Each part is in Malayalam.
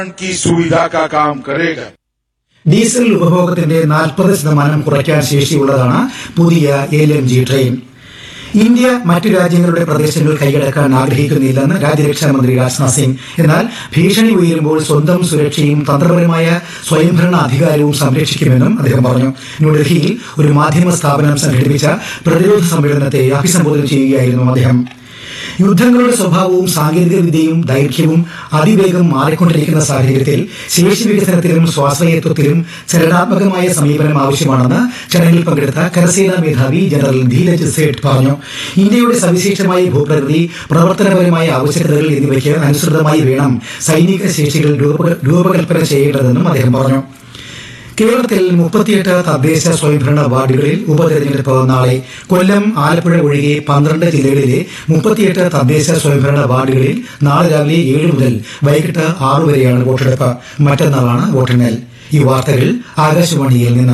की सुविधा का काम करेगा ഡീസൽ ഉപഭോഗത്തിന്റെ നാൽപ്പത് ശതമാനം കുറയ്ക്കാൻ ശേഷിയുള്ളതാണ് പുതിയ L N G train India മറ്റു രാജ്യങ്ങളുടെ പ്രദേശങ്ങൾ കൈയടക്കാൻ ആഗ്രഹിക്കുന്നില്ലെന്ന് രാജ്യരക്ഷാമന്ത്രി രാജ്നാഥ് സിംഗ് എന്നാൽ ഭീഷണി ഉയരുമ്പോൾ സ്വന്തം സുരക്ഷയും തന്ത്രപരമായ സ്വയംഭരണ അധികാരവും സംരക്ഷിക്കുമെന്നും അദ്ദേഹം പറഞ്ഞു ന്യൂഡൽഹിയിൽ ഒരു മാധ്യമ സ്ഥാപനം സംഘടിപ്പിച്ച പ്രതിരോധ സമ്മേളനത്തെ അഭിസംബോധന ചെയ്യുകയായിരുന്നു അദ്ദേഹം യുദ്ധങ്ങളുടെ സ്വഭാവവും സാങ്കേതിക വിദ്യയും ദൈർഘ്യവും അതിവേഗം മാറിക്കൊണ്ടിരിക്കുന്ന സാഹചര്യത്തിൽ ശേഷി വികസനത്തിലും സ്വാശ്രയത്വത്തിലും ചലനാത്മകമായ സമീപനം ആവശ്യമാണെന്ന് ചടങ്ങിൽ പങ്കെടുത്ത കരസേനാ മേധാവി ജനറൽ ധീരജ് സേഠ് പറഞ്ഞു ഇന്ത്യയുടെ സവിശേഷമായ ഭൂപ്രകൃതി പ്രവർത്തനപരമായ ആവശ്യകതകൾ എന്നിവയ്ക്ക് അനുസൃതമായി വേണം സൈനിക ശേഷികൾ രൂപ- രൂപകൽപ്പന ചെയ്യേണ്ടതെന്നും അദ്ദേഹം പറഞ്ഞു കേരളത്തിൽ മുപ്പത്തിയെട്ട് തദ്ദേശ സ്വയംഭരണ വാർഡുകളിൽ ഉപതെരഞ്ഞെടുപ്പ് നാളെ കൊല്ലം ആലപ്പുഴ ഒഴികെ പന്ത്രണ്ട് ജില്ലകളിലെ മുപ്പത്തിയെട്ട് തദ്ദേശ സ്വയംഭരണ വാർഡുകളിൽ നാളെ രാവിലെ ഏഴ് മുതൽ വൈകിട്ട് ആറു വരെയാണ് വോട്ടെടുപ്പ് മറ്റന്നാളാണ് വോട്ടെണ്ണൽ ഈ വാർത്തകൾ ആകാശവാണിയിൽ നിന്ന്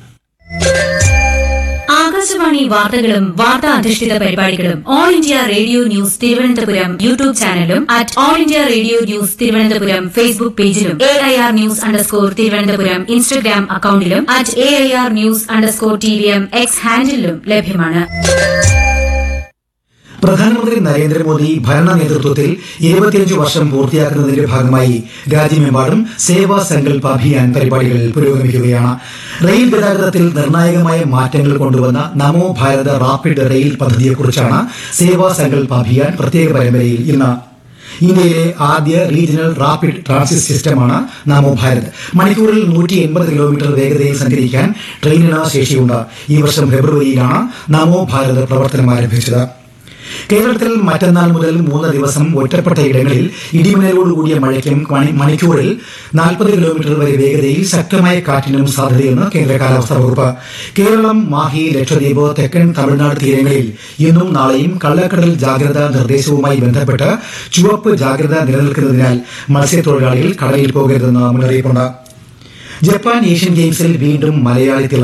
ആകാശവാണി വാർത്തകളും വാർത്താ അധിഷ്ഠിത പരിപാടികളും All India Radio news Thiruvananthapuram YouTube ചാനലും at All India Radio news Thiruvananthapuram Facebook പേജിലും A I R news underscore Thiruvananthapuram Instagram അക്കൌണ്ടിലും at A I R news underscore T V M X ഹാൻഡിലും ലഭ്യമാണ് പ്രധാനമന്ത്രി നരേന്ദ്രമോദി ഭരണ നേതൃത്വത്തിൽ ഇരുപത്തിയഞ്ച് വർഷം പൂർത്തിയാക്കുന്നതിന്റെ ഭാഗമായി രാജ്യമെമ്പാടും സേവാ സങ്കൽപ് അഭിയാൻ പരിപാടികൾ പുരോഗമിക്കുകയാണ് റെയിൽ ഗതാഗതത്തിൽ നിർണായകമായ മാറ്റങ്ങൾ കൊണ്ടുവന്ന നമോ ഭാരത റാപ്പിഡ് റെയിൽ പദ്ധതിയെക്കുറിച്ചാണ് സേവാ സങ്കൽപ് അഭിയാൻ പ്രത്യേക പരമ്പരയിൽ ഇന്ന് ഇന്ത്യയിലെ ആദ്യ റീജിയണൽ റാപ്പിഡ് ട്രാൻസിറ്റ് സിസ്റ്റമാണ് നമോ ഭാരത് മണിക്കൂറിൽ നൂറ്റി എൺപത് കിലോമീറ്റർ വേഗതയിൽ സഞ്ചരിക്കാൻ ട്രെയിനിന് ശേഷിയുണ്ട് ഈ വർഷം ഫെബ്രുവരിയിലാണ് നമോ ഭാരത് പ്രവർത്തനം ആരംഭിച്ചത് കേരളത്തിൽ മറ്റന്നാൾ മുതൽ മൂന്ന് ദിവസം ഒറ്റപ്പെട്ട ഇടങ്ങളിൽ ഇടിമിന്നലോടുകൂടിയ മഴയ്ക്കും മണി- മണിക്കൂറിൽ നാൽപ്പത് കിലോമീറ്റർ വരെ വേഗതയിൽ ശക്തമായ കാറ്റിനും സാധ്യതയെന്ന് കേന്ദ്ര കാലാവസ്ഥാ വകുപ്പ് കേരളം മാഹി ലക്ഷദ്വീപ് തെക്കൻ തമിഴ്നാട് തീരങ്ങളിൽ ഇന്നും നാളെയും കള്ളക്കടൽ ജാഗ്രതാ നിർദ്ദേശവുമായി ബന്ധപ്പെട്ട് ചുവപ്പ് ജാഗ്രത നിലനിൽക്കുന്നതിനാൽ മത്സ്യത്തൊഴിലാളികൾ കടലിൽ പോകരുതെന്ന് മുന്നറിയിപ്പുണ്ട് ജപ്പാൻ ഏഷ്യൻ ഗെയിംസിൽ വീണ്ടും മലയാളി തിളക്കം